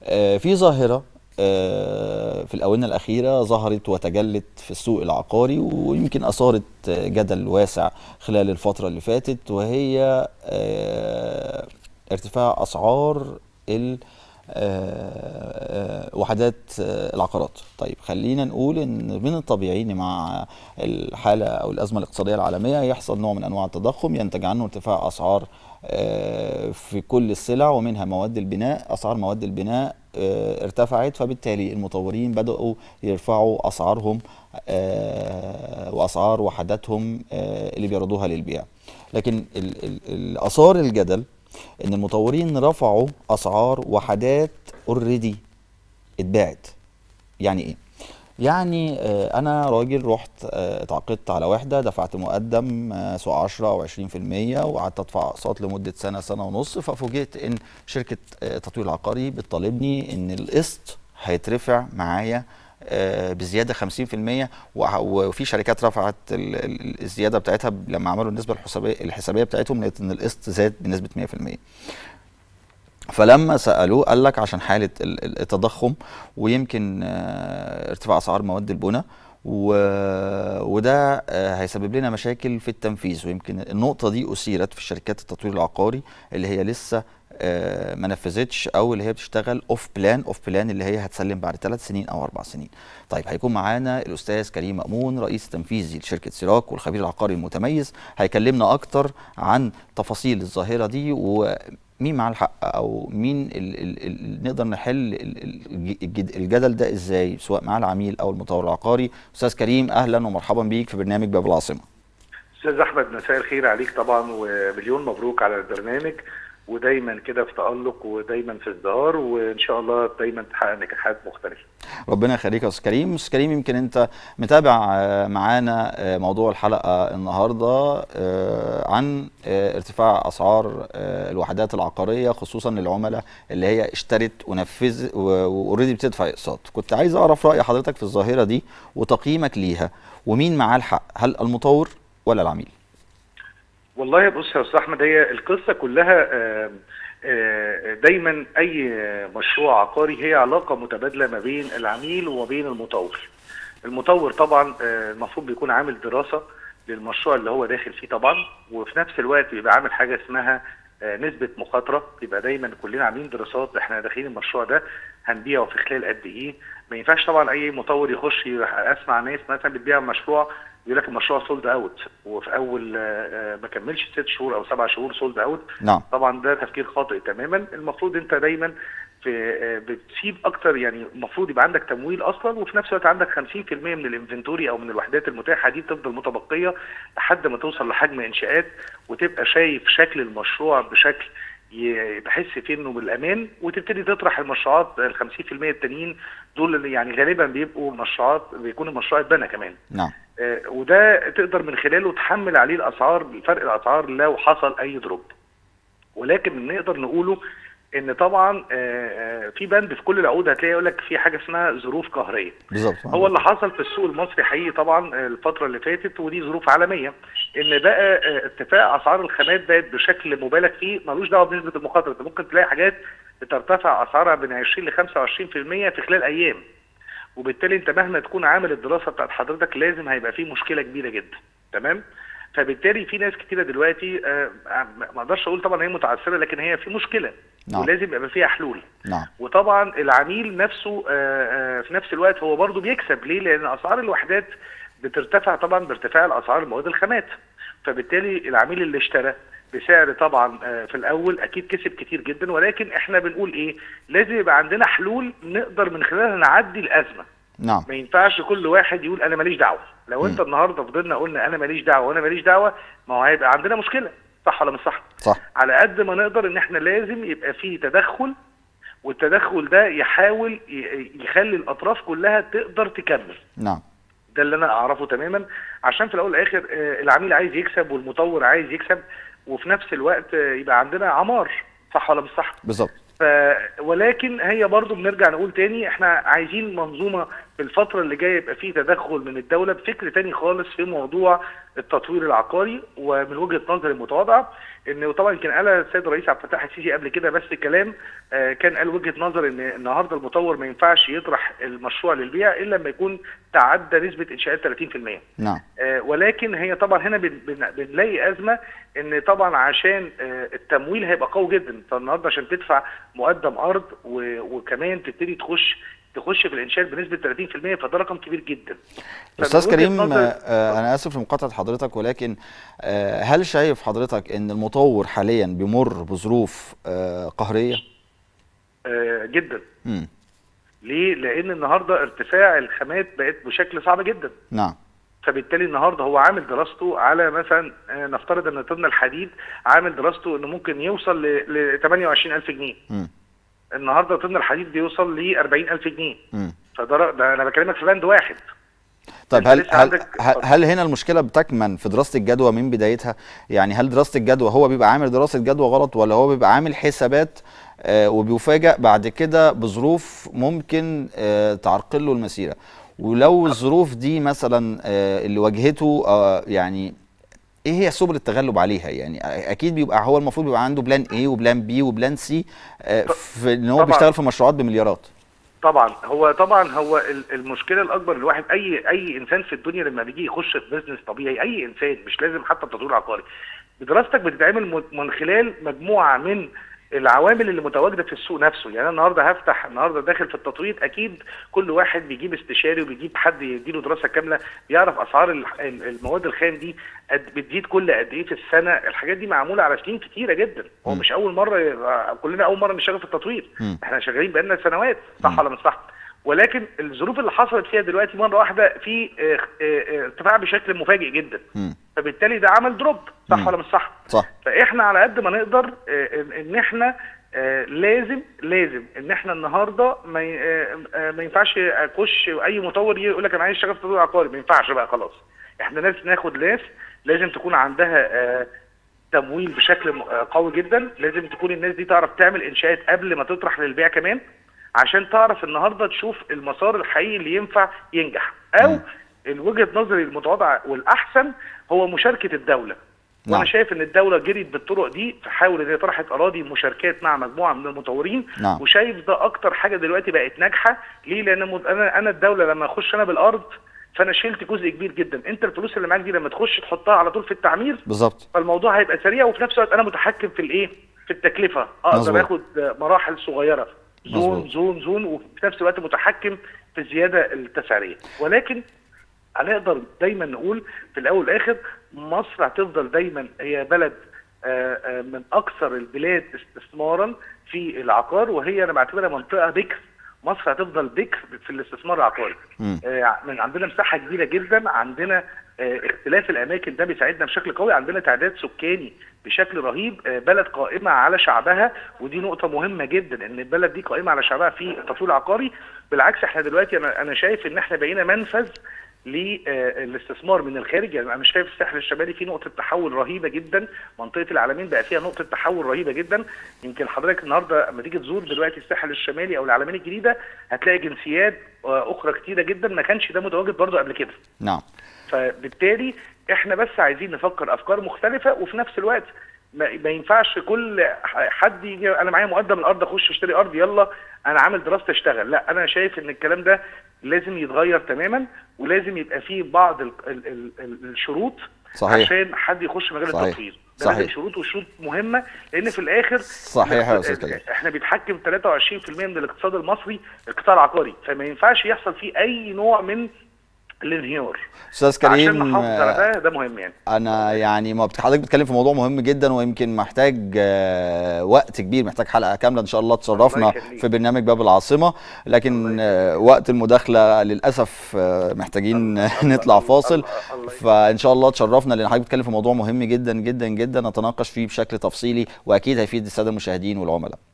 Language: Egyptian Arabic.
آه، في ظاهرة آه، في الآونة الأخيرة ظهرت وتجلت في السوق العقاري ويمكن أثارت آه، جدل واسع خلال الفترة اللي فاتت وهي آه، ارتفاع أسعار ال آه، آه، وحدات آه، العقارات طيب خلينا نقول ان من الطبيعي ان مع الحاله او الازمه الاقتصاديه العالميه يحصل نوع من انواع التضخم ينتج عنه ارتفاع اسعار آه، في كل السلع ومنها مواد البناء اسعار مواد البناء آه، ارتفعت فبالتالي المطورين بداوا يرفعوا اسعارهم آه، واسعار وحداتهم آه، اللي بيعرضوها للبيع لكن ال- ال- الاثار الجدل ان المطورين رفعوا اسعار وحدات اوريدي اتباعت يعني ايه يعني آه، انا راجل رحت آه، اتعاقدت على وحده دفعت مقدم آه، سواء 10 او 20% وقعدت ادفع اقساط لمده سنه سنه ونص ففوجئت ان شركه آه، تطوير العقاري بتطالبني ان القسط هيترفع معايا آه، بزياده 50% وع- وفي شركات رفعت ال- ال- الزياده بتاعتها لما عملوا النسبه الحسابيه الحسابيه بتاعتهم لقيت ان القسط زاد بنسبه 100% فلما سالوه قال لك عشان حاله ال- ال- التضخم ويمكن آه، ارتفاع اسعار مواد البناء و- وده آه، هيسبب لنا مشاكل في التنفيذ ويمكن النقطه دي اثيرت في شركات التطوير العقاري اللي هي لسه آه، ما نفذتش او اللي هي بتشتغل اوف بلان اوف بلان اللي هي هتسلم بعد ثلاث سنين او اربع سنين. طيب هيكون معانا الاستاذ كريم مامون رئيس تنفيذي لشركه سيراك والخبير العقاري المتميز هيكلمنا اكتر عن تفاصيل الظاهره دي ومين معاه الحق او مين ال ال ال نقدر نحل ال- ال- الجد- الجدل ده ازاي سواء مع العميل او المطور العقاري. استاذ كريم اهلا ومرحبا بيك في برنامج باب العاصمه. استاذ احمد مساء الخير عليك طبعا ومليون مبروك على البرنامج ودايما كده في تالق ودايما في ازدهار وان شاء الله دايما تحقق نجاحات مختلفه ربنا يخليك يا استاذ كريم استاذ كريم يمكن انت متابع آه، معانا آه، موضوع الحلقه النهارده آه، عن آه، ارتفاع اسعار آه، الوحدات العقاريه خصوصا للعملاء اللي هي اشترت ونفذ واوريدي بتدفع اقساط كنت عايز اعرف راي حضرتك في الظاهره دي وتقييمك ليها ومين معاه الحق هل المطور ولا العميل والله بص يا استاذ احمد هي القصه كلها آه، آه، دايما اي مشروع عقاري هي علاقه متبادله ما بين العميل وما بين المطور المطور طبعا آه، المفروض بيكون عامل دراسه للمشروع اللي هو داخل فيه طبعا وفي نفس الوقت بيبقى عامل حاجه اسمها آه، نسبه مخاطره يبقى دايما كلنا عاملين دراسات احنا داخلين المشروع ده هنبيعه في خلال قد ايه ما ينفعش طبعا اي مطور يخش يروح اسمع ناس مثلا بتبيع مشروع يقول لك المشروع سولد اوت وفي اول آه، آه، ما كملش ست شهور او سبع شهور سولد اوت نعم طبعا ده تفكير خاطئ تماما المفروض انت دايما في آه، بتسيب اكتر يعني المفروض يبقى عندك تمويل اصلا وفي نفس الوقت عندك 50% من الانفنتوري او من الوحدات المتاحه دي تفضل متبقيه لحد ما توصل لحجم انشاءات وتبقى شايف شكل المشروع بشكل ي- تحس فيه انه بالامان وتبتدي تطرح المشروعات ال 50% التانيين دول اللي يعني غالبا بيبقوا مشروعات بيكون المشروع اتبنى كمان نعم آه، وده تقدر من خلاله تحمل عليه الاسعار فرق الاسعار لو حصل اي دروب ولكن اللي نقدر نقوله ان طبعا آه، آه، في بند في كل العقود هتلاقي يقول لك في حاجه اسمها ظروف قهريه بالظبط هو اللي حصل في السوق المصري حقيقي طبعا آه، الفتره اللي فاتت ودي ظروف عالميه ان بقى آه، ارتفاع اسعار الخامات بقت بشكل مبالغ فيه ملوش دعوه بنسبه المخاطره انت ممكن تلاقي حاجات بترتفع اسعارها من 20 ل 25% في خلال ايام وبالتالي انت مهما تكون عامل الدراسه بتاعت حضرتك لازم هيبقى فيه مشكله كبيره جدا تمام فبالتالي في ناس كتيره دلوقتي آه، ما ما اقدرش اقول طبعا هي متعثره لكن هي في مشكله نعم. ولازم يبقى فيها حلول نعم وطبعا العميل نفسه آه، آه، في نفس الوقت هو برضه بيكسب ليه؟ لان اسعار الوحدات بترتفع طبعا بارتفاع الاسعار المواد الخامات فبالتالي العميل اللي اشترى بسعر طبعا آه، في الاول اكيد كسب كتير جدا ولكن احنا بنقول ايه؟ لازم يبقى عندنا حلول نقدر من خلالها نعدي الازمه نعم ما ينفعش كل واحد يقول انا ماليش دعوه لو انت مم. النهارده فضلنا قلنا انا ماليش دعوه وانا ماليش دعوه ما هو هيبقى عندنا مشكله صح ولا مش صح؟ صح على قد ما نقدر ان احنا لازم يبقى فيه تدخل والتدخل ده يحاول ي- يخلي الاطراف كلها تقدر تكمل نعم ده اللي انا اعرفه تماما عشان في الاول والاخر آه، العميل عايز يكسب والمطور عايز يكسب وفي نفس الوقت آه، يبقى عندنا عمار صح ولا مش صح؟ بالظبط ف... ولكن هي برضو بنرجع نقول تاني احنا عايزين منظومه في الفتره اللي جايه يبقى في تدخل من الدوله بفكر تاني خالص في موضوع التطوير العقاري ومن وجهه نظري المتواضعه انه طبعا كان قال السيد الرئيس عبد الفتاح السيسي قبل كده بس كلام آه، كان قال وجهه نظر ان النهارده المطور ما ينفعش يطرح المشروع للبيع الا لما يكون تعدى نسبه انشاءات 30% نعم آه، ولكن هي طبعا هنا بن- بن- بنلاقي ازمه ان طبعا عشان آه، التمويل هيبقى قوي جدا فالنهارده عشان تدفع مقدم ارض و- وكمان تبتدي تخش تخش في الانشاء بنسبه 30% فده رقم كبير جدا استاذ فمن وجهة كريم نظر- آه، انا اسف لمقاطعه حضرتك ولكن آه، هل شايف حضرتك ان المطور حاليا بيمر بظروف آه، قهريه آه، جدا مم. ليه؟ لان النهارده ارتفاع الخامات بقت بشكل صعب جدا نعم فبالتالي النهارده هو عامل دراسته على مثلا آه، نفترض ان طن الحديد عامل دراسته انه ممكن يوصل ل 28000 جنيه مم. النهارده طن الحديد بيوصل ل 40000 جنيه مم. فده ر- ده انا بكلمك في بند واحد طيب أنت هل لسه هل عندك- هل- هل هنا المشكله بتكمن في دراسه الجدوى من بدايتها يعني هل دراسه الجدوى هو بيبقى عامل دراسه جدوى غلط ولا هو بيبقى عامل حسابات آه، وبيفاجأ بعد كده بظروف ممكن آه، تعرقل له المسيره ولو الظروف دي مثلا آه، اللي واجهته آه، يعني ايه هي سبل التغلب عليها يعني اكيد بيبقى هو المفروض بيبقى عنده بلان ايه وبلان بي وبلان سي في ان هو طبعاً. بيشتغل في مشروعات بمليارات طبعا هو طبعا هو ال- المشكله الاكبر الواحد اي اي انسان في الدنيا لما بيجي يخش في بزنس طبيعي اي انسان مش لازم حتى التطوير العقاري دراستك بتتعمل م- من خلال مجموعه من العوامل اللي متواجده في السوق نفسه يعني انا النهارده هفتح النهارده داخل في التطوير اكيد كل واحد بيجيب استشاري وبيجيب حد يديله دراسه كامله بيعرف اسعار ال- ال- المواد الخام دي قد بتزيد كل قد ايه في السنه الحاجات دي معموله على سنين كتيره جدا هو م. مش اول مره ي- كلنا اول مره نشتغل في التطوير م. احنا شغالين بقالنا سنوات م. صح ولا مش صح ولكن الظروف اللي حصلت فيها دلوقتي مره واحده في اه، اه، اه، ارتفاع بشكل مفاجئ جدا مم. فبالتالي ده عمل دروب صح مم. ولا مش صح صح فاحنا على قد ما نقدر اه، ان إن احنا اه، لازم لازم ان احنا النهارده ما ي- اه، اه، ما ينفعش اخش اي مطور يقول لك انا عايز اشتغل في تطوير عقاري ما ينفعش بقى خلاص احنا لازم ناخد ناس لازم تكون عندها اه، تمويل بشكل م- آه، قوي جدا لازم تكون الناس دي تعرف تعمل انشاءات قبل ما تطرح للبيع كمان عشان تعرف النهارده تشوف المسار الحقيقي اللي ينفع ينجح او مم. الوجهه نظري المتواضعه والاحسن هو مشاركه الدوله نعم. وانا شايف ان الدوله جريت بالطرق دي تحاول ان هي طرحت اراضي مشاركات مع مجموعه من المطورين نعم. وشايف ده اكتر حاجه دلوقتي بقت ناجحه ليه لان مد- انا انا الدوله لما اخش انا بالارض فانا شلت جزء كبير جدا انت الفلوس اللي معاك دي لما تخش تحطها على طول في التعمير بالظبط فالموضوع هيبقى سريع وفي نفس الوقت انا متحكم في الايه في التكلفه اقدر مظبوط. اخد مراحل صغيره زون مظبوط. زون زون وفي نفس الوقت متحكم في الزياده التسعيريه ولكن هنقدر دايما نقول في الاول والاخر مصر هتفضل دايما هي بلد آه، آه، من اكثر البلاد استثمارا في العقار وهي انا بعتبرها منطقه بكر مصر هتفضل بكر في الاستثمار العقاري مم. آه، من عندنا مساحه كبيره جدا عندنا آه، اختلاف الاماكن ده بيساعدنا بشكل قوي عندنا تعداد سكاني بشكل رهيب آه، بلد قائمه على شعبها ودي نقطه مهمه جدا ان البلد دي قائمه على شعبها في التطوير العقاري بالعكس احنا دلوقتي انا انا شايف ان احنا بقينا منفذ للاستثمار من الخارج يعني انا شايف الساحل الشمالي فيه نقطه تحول رهيبه جدا منطقه العالمين بقى فيها نقطه تحول رهيبه جدا يمكن حضرتك النهارده لما تيجي تزور دلوقتي الساحل الشمالي او العالمين الجديده هتلاقي جنسيات آه، اخرى كتيره جدا ما كانش ده متواجد برضه قبل كده نعم فبالتالي احنا بس عايزين نفكر افكار مختلفه وفي نفس الوقت ما, ما ينفعش كل ح- حد يجي انا معايا مقدم الارض اخش اشتري ارض يلا انا عامل دراسه اشتغل لا انا شايف ان الكلام ده لازم يتغير تماما ولازم يبقى فيه بعض ال ال ال ال الشروط صحيح. عشان حد يخش مجال صحيح. التطوير ده صحيح. لازم شروط وشروط مهمه لان في الاخر صحيح يا أستاذ كريم. احنا بيتحكم 23% من الاقتصاد المصري القطاع العقاري فما ينفعش يحصل فيه اي نوع من الانهيار استاذ عشان كريم نحافظ على آه، ده ده مهم يعني انا يعني ما بت- حضرتك بتتكلم في موضوع مهم جدا ويمكن محتاج آه، وقت كبير محتاج حلقه كامله ان شاء الله تشرفنا الله يخليك. في برنامج باب العاصمه لكن آه، وقت المداخله للاسف آه، محتاجين نطلع فاصل الله- الله يخليك. فان شاء الله تشرفنا لان حضرتك بتتكلم في موضوع مهم جدا جدا جدا نتناقش فيه بشكل تفصيلي واكيد هيفيد الساده المشاهدين والعملاء